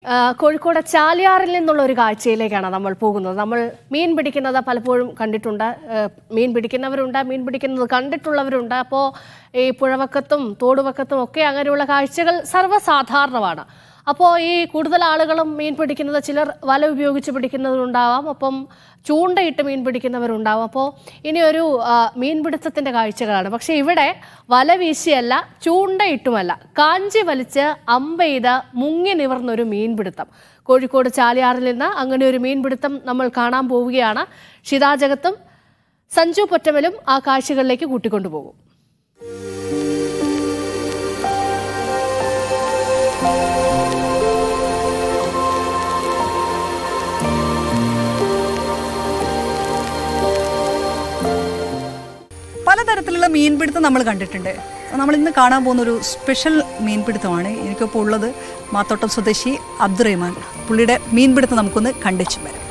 ആ, കോഴിക്കോട് ചാലിയാറിൽ നിന്നുള്ള ഒരു കാഴ്ചയിലേക്കാണ് നമ്മൾ പോകുന്നത് നമ്മൾ മീൻ പിടിക്കുന്നത് പലപ്പോഴും കണ്ടിട്ടുണ്ട് ആ, മീൻ പിടിക്കുന്നവരുണ്ട് മീൻ പിടിക്കുന്നത് കണ്ടിട്ടുള്ളവരുണ്ട് അപ്പോൾ ഈ പുഴവക്കത്തും തോടുവക്കത്തും ഒക്കെ അങ്ങനെയുള്ള കാഴ്ചകൾ സർവ്വസാധാരണമാണ് അപ്പോൾ ഈ കൂടുതൽ ആളുകളും മീൻ പിടിക്കുന്നത് ചിലർ വല ഉപയോഗിച്ച് പിടിക്കുന്നവരുണ്ടാവാം ഒപ്പം ചൂണ്ടയിട്ട് മീൻ പിടിക്കുന്നവരുണ്ടാവും അപ്പോൾ ഇനി ഒരു ആ, മീൻപിടുത്തത്തിൻ്റെ കാഴ്ചകളാണ് പക്ഷേ ഇവിടെ വല വീശിയല്ല ചൂണ്ടയിട്ടുമല്ല കാഞ്ചി വലിച്ച് അമ്പെയ്ത് മുങ്ങി നിവർന്നൊരു മീൻപിടുത്തം കോഴിക്കോട് ചാലിയാറിൽ നിന്ന് അങ്ങനെ ഒരു മീൻപിടുത്തം നമ്മൾ കാണാൻ പോവുകയാണ് ഷിതാജഗത്തും സഞ്ജു പൊറ്റമലും ആ കാഴ്ചകളിലേക്ക് കൂട്ടിക്കൊണ്ടുപോകും പലതരത്തിലുള്ള മീൻപിടുത്തം നമ്മൾ കണ്ടിട്ടുണ്ട് നമ്മൾ ഇന്ന് കാണാൻ പോകുന്ന ഒരു സ്പെഷ്യൽ മീൻപിടുത്തമാണ് എനിക്കിപ്പോൾ ഉള്ളത് മാത്തോട്ടം സ്വദേശി അബ്ദുറഹ്മാൻ പുള്ളിയുടെ മീൻപിടുത്തം നമുക്കൊന്ന് കണ്ടിച്ചു വരാം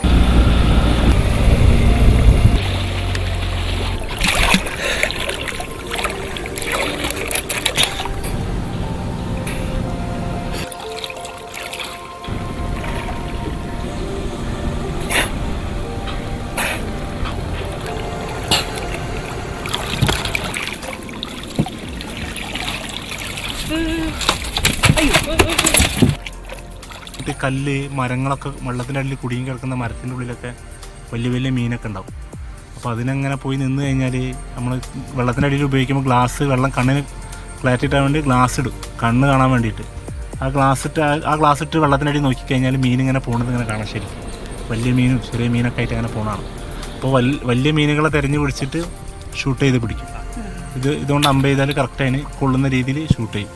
ഇത് കല്ല് മരങ്ങളൊക്കെ വെള്ളത്തിൻ്റെ അടിയിൽ കുടുങ്ങി കിടക്കുന്ന മരത്തിൻ്റെ ഉള്ളിലൊക്കെ വലിയ വലിയ മീനൊക്കെ ഉണ്ടാവും അപ്പോൾ അതിനങ്ങനെ പോയി നിന്ന് കഴിഞ്ഞാൽ നമ്മൾ വെള്ളത്തിൻ്റെ അടിയിൽ ഉപയോഗിക്കുമ്പോൾ ഗ്ലാസ് വെള്ളം കണ്ണിന് ക്ലാരിറ്റി ഇട്ടാൻ വേണ്ടി ഗ്ലാസ് ഇടും കണ്ണ് കാണാൻ വേണ്ടിയിട്ട് ആ ഗ്ലാസ് ഇട്ട് ആ- ആ ഗ്ലാസ് ഇട്ട് വെള്ളത്തിൻ്റെ അടിയിൽ നോക്കിക്കഴിഞ്ഞാൽ മീൻ ഇങ്ങനെ പോകുന്നത് ഇങ്ങനെ കാണാൻ ശരി വലിയ മീനും ചെറിയ മീനൊക്കെ ആയിട്ട് അങ്ങനെ പോകണതാണ് അപ്പോൾ വൽ- വലിയ മീനുകളെ തിരഞ്ഞു പിടിച്ചിട്ട് ഷൂട്ട് ചെയ്ത് പിടിക്കും ഇത് ഇതുകൊണ്ട് അമ്പ ചെയ്താൽ കറക്റ്റ് അതിന് കൊള്ളുന്ന രീതിയിൽ ഷൂട്ട് ചെയ്യും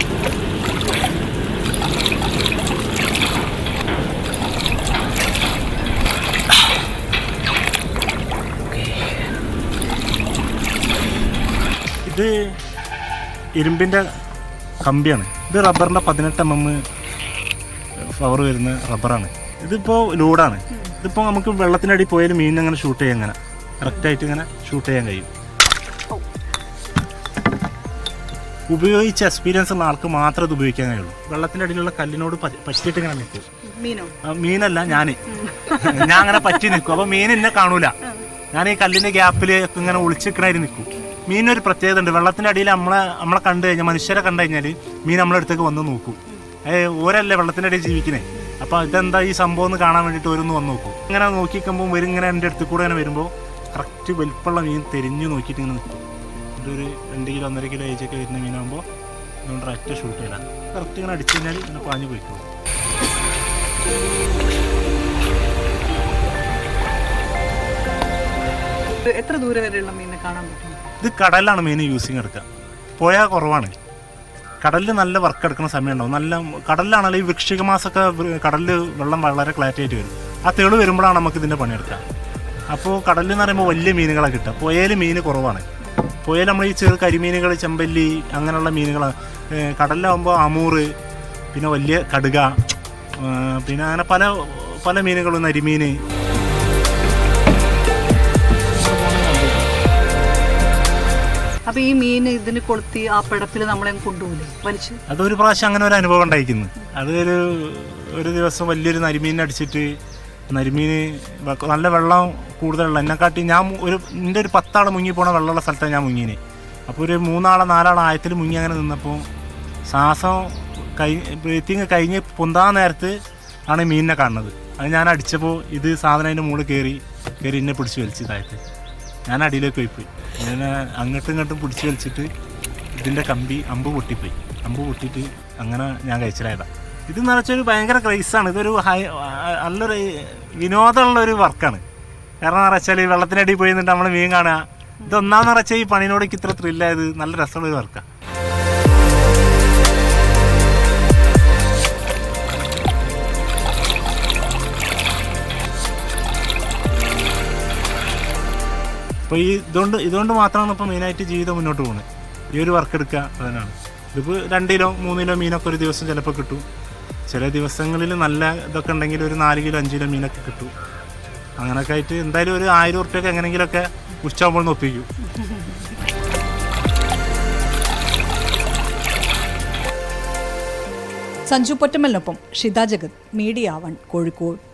ഇത് ഇരുമ്പിൻ്റെ കമ്പിയാണ് ഇത് റബ്ബറിൻ്റെ പതിനെട്ട് എം എം ഫ്ലവർ വരുന്ന റബ്ബറാണ് ഇതിപ്പോൾ ലോഡാണ് ഇതിപ്പോൾ നമുക്ക് വെള്ളത്തിനടി പോയാൽ മീൻ അങ്ങനെ ഷൂട്ട് ചെയ്യാൻ അങ്ങനെ കറക്റ്റായിട്ട് ഇങ്ങനെ ഷൂട്ട് ചെയ്യാൻ കഴിയും ഉപയോഗിച്ച എക്സ്പീരിയൻസ് ഉള്ള ആൾക്ക് മാത്രമേ ഇത് ഉപയോഗിക്കാൻ കഴിയുള്ളൂ വെള്ളത്തിൻ്റെ അടിയിലുള്ള കല്ലിനോട് പ- പറ്റിയിട്ട് ഇങ്ങനെ നിൽക്കും മീനോ ആ, മീനല്ല ഞാൻ ഞാൻ അങ്ങനെ പറ്റി നിൽക്കും അപ്പോൾ മീൻ എന്നെ കാണൂല ഞാൻ ഈ കല്ലിന്റെ ഗ്യാപ്പിൽ ഇങ്ങനെ ഒളിച്ചിക്കണായിട്ട് നിൽക്കും മീനൊരു പ്രത്യേകത ഉണ്ട് വെള്ളത്തിന്റെ അടിയിൽ നമ്മളെ നമ്മളെ കണ്ടു കഴിഞ്ഞാൽ മനുഷ്യരെ കണ്ടു കഴിഞ്ഞാൽ മീൻ നമ്മളെ അടുത്തേക്ക് വന്ന് നോക്കും ഏ ഓരല്ലേ വെള്ളത്തിന്റെ അടിയിൽ ജീവിക്കണേ അപ്പൊ ഇതെന്താ ഈ സംഭവം എന്ന് കാണാൻ വേണ്ടിയിട്ട് ഓരോന്ന് വന്ന് നോക്കും ഇങ്ങനെ നോക്കിക്കുമ്പോൾ വരും ഇങ്ങനെ എൻ്റെ അടുത്ത് കൂടെ ഇങ്ങനെ വരുമ്പോൾ കറക്റ്റ് വലിപ്പമുള്ള മീൻ തെരിഞ്ഞു നോക്കിയിട്ട് ഇങ്ങനെ നിൽക്കും ഇതൊരു രണ്ട് കിലോ ഒന്നര കിലോ ഏജൊക്കെ വരുന്ന മീനാകുമ്പോൾ ഇതുകൊണ്ട് ഒറ്റ ഷൂട്ട് ചെയ്യണം കറക്റ്റ് ഇങ്ങനെ അടിച്ചു കഴിഞ്ഞാൽ ഇങ്ങനെ പാഞ്ഞു പോയിക്കോളും ഇത് എത്ര ദൂരെ വരെയുള്ള മീനിനെ കാണാൻ പറ്റും ഇത് കടലിലാണ് മെയിൻ യൂസിങ് എടുക്കുക പോയാൽ കുറവാണ് കടലിൽ നല്ല വർക്ക് എടുക്കുന്ന സമയം ഉണ്ടാവും നല്ല കടലിലാണല്ലോ ഈ വൃക്ഷിക മാസമൊക്കെ കടലിൽ വെള്ളം വളരെ ക്ലാരിറ്റി ആയിട്ട് വരും ആ തെള് വരുമ്പോഴാണ് നമുക്ക് ഇതിൻ്റെ പണിയെടുക്കുക അപ്പോൾ കടലിൽ എന്ന് പറയുമ്പോൾ വലിയ മീനുകളെ കിട്ടുക പുയൽ മീൻ കുറവാണ് പുയൽ നമ്മൾ ഈ ചെറു കരിമീനുകൾ ചെമ്പല്ലി അങ്ങനെയുള്ള മീനുകൾ കടലിലാകുമ്പോൾ അമൂറ് പിന്നെ വലിയ കടുക ആ, പിന്നെ അങ്ങനെ പല പല മീനുകളും നരിമീൻ അപ്പൊ ഈ മീൻ ഇതിന് കൊളുത്തി ആ പിടപ്പിൽ നമ്മളെ കൊണ്ടുപോകില്ലേ വലിച്ച് അതൊരു പ്രാവശ്യം അങ്ങനെ ഒരു അനുഭവം ഉണ്ടായിരിക്കുന്നു അതൊരു ഒരു ദിവസം വലിയൊരു നരിമീൻ അടിച്ചിട്ട് നരിമീൻ വ- നല്ല വെള്ളം കൂടുതലുള്ള എന്നെക്കാട്ടി ഞാൻ മു- ഒരു എൻ്റെ ഒരു പത്താൾ മുങ്ങി പോണ വെള്ളമുള്ള സ്ഥലത്താണ് ഞാൻ മുങ്ങീന് അപ്പോൾ ഒരു മൂന്നാളെ നാലാളെ ആയത്തിൽ മുങ്ങി അങ്ങനെ നിന്നപ്പോൾ ശ്വാസം കഴി ബ്രീത്തിങ് കഴിഞ്ഞ് പൊന്താൻ നേരത്ത് ആണ് ഈ മീനിനെ കാണുന്നത് അത് ഞാൻ അടിച്ചപ്പോൾ ഇത് സാധനം അതിൻ്റെ മുകളിൽ കയറി കയറി എന്നെ പിടിച്ച് വലിച്ച് താഴത്ത് ഞാൻ അടിയിലേക്ക് പോയിപ്പോയി അങ്ങനെ അങ്ങോട്ടും ഇങ്ങോട്ടും പിടിച്ച് വലിച്ചിട്ട് ഇതിൻ്റെ കമ്പി അമ്പ് പൊട്ടിപ്പോയി അമ്പ് പൊട്ടിയിട്ട് അങ്ങനെ ഞാൻ കഴിച്ചിലായതാണ് ഇത് എന്ന് വെച്ചാൽ ഒരു ഭയങ്കര ക്രൈസാണ് ഇതൊരു ഹൈ ആ- നല്ലൊരു വിനോദമുള്ള ഒരു വർക്കാണ് കാരണം എന്ന് വെച്ചാൽ ഈ വെള്ളത്തിനടിയിൽ പോയി നിന്നിട്ട് നമ്മൾ മീൻ കാണുക ഇതൊന്നാന്ന് വെച്ചാൽ ഈ പണിനോട് എനിക്ക് ഇത്ര ത്രില്ലായത് നല്ല രസമുള്ള ഒരു വർക്കാണ് അപ്പോൾ ഈ ഇതുകൊണ്ട് ഇതുകൊണ്ട് മാത്രമാണ് ഇപ്പോൾ മെയിനായിട്ട് ജീവിതം മുന്നോട്ട് പോകുന്നത് ഈ ഒരു വർക്ക് എടുക്കുക അതിനാണ് ഇതിപ്പോൾ രണ്ട് കിലോ മൂന്ന് കിലോ മീനൊക്കെ ഒരു ദിവസം ചിലപ്പോൾ കിട്ടും ചില ദിവസങ്ങളിൽ നല്ല ഇതൊക്കെ ഉണ്ടെങ്കിൽ ഒരു നാല് കിലോ അഞ്ച് കിലോ മീനൊക്കെ കിട്ടും അങ്ങനെയൊക്കെ ആയിട്ട് എന്തായാലും ഒരു ആയിരം ഉറുപ്പ്യൊക്കെ എങ്ങനെയെങ്കിലുമൊക്കെ ഉച്ചയാകുമ്പോൾ ഒന്ന് ഒപ്പിക്കും സഞ്ജു പൊറ്റമ്മലിനൊപ്പം ഷിത ജഗത് മീഡിയ വൺ കോഴിക്കോട്